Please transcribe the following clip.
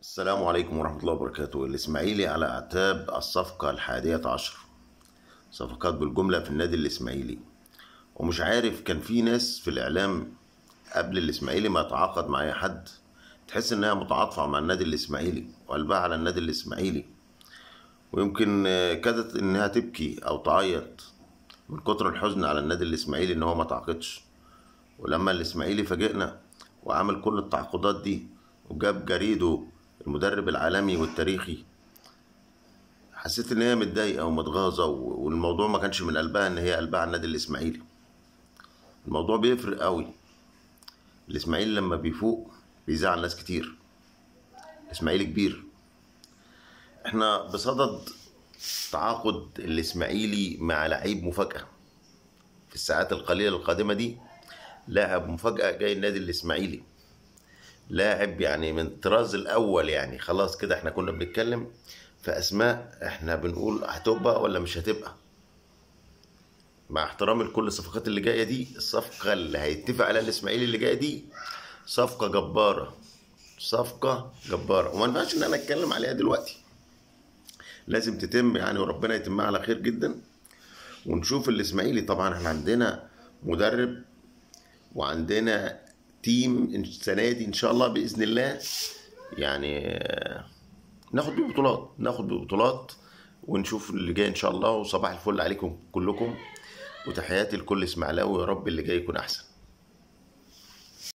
السلام عليكم ورحمة الله وبركاته الإسماعيلي على أعتاب الصفقة الحادية عشر صفقات بالجملة في النادي الإسماعيلي ومش عارف كان في ناس في الإعلام قبل الإسماعيلي ما يتعاقد مع أي حد تحس إنها متعاطفة مع النادي الإسماعيلي وقلبها على النادي الإسماعيلي ويمكن آه، كادت إنها تبكي أو تعيط من كتر الحزن على النادي الإسماعيلي إن هو ما تعاقدش ولما الإسماعيلي فاجئنا وعمل كل التعاقدات دي وجاب جريدو المدرب العالمي والتاريخي حسيت ان هي متضايقه ومتغاظه و- والموضوع ما كانش من قلبها ان هي قلبها على النادي الاسماعيلي الموضوع بيفرق قوي الاسماعيلي لما بيفوق بيزعل ناس كتير الاسماعيلي كبير احنا بصدد تعاقد الاسماعيلي مع لعيب مفاجاه في الساعات القليله القادمه دي لاعب مفاجاه جاي النادي الاسماعيلي لاعب يعني من الطراز الاول يعني خلاص كده احنا كنا بنتكلم في اسماء احنا بنقول هتبقى ولا مش هتبقى مع احترامي لكل الصفقات اللي جايه دي الصفقه اللي هيتفق عليها الاسماعيلي اللي جايه دي صفقه جباره صفقه جباره وما ينفعش ان انا اتكلم عليها دلوقتي لازم تتم يعني وربنا يتمها على خير جدا ونشوف الاسماعيلي طبعا احنا عندنا مدرب وعندنا تيم السنه دي ان شاء الله باذن الله يعني آه، ناخد بيه بطولات ناخد بيه بطولات ونشوف اللي جاي ان شاء الله وصباح الفل عليكم كلكم وتحياتي لكل اسماعيلاوي يا رب اللي جاي يكون احسن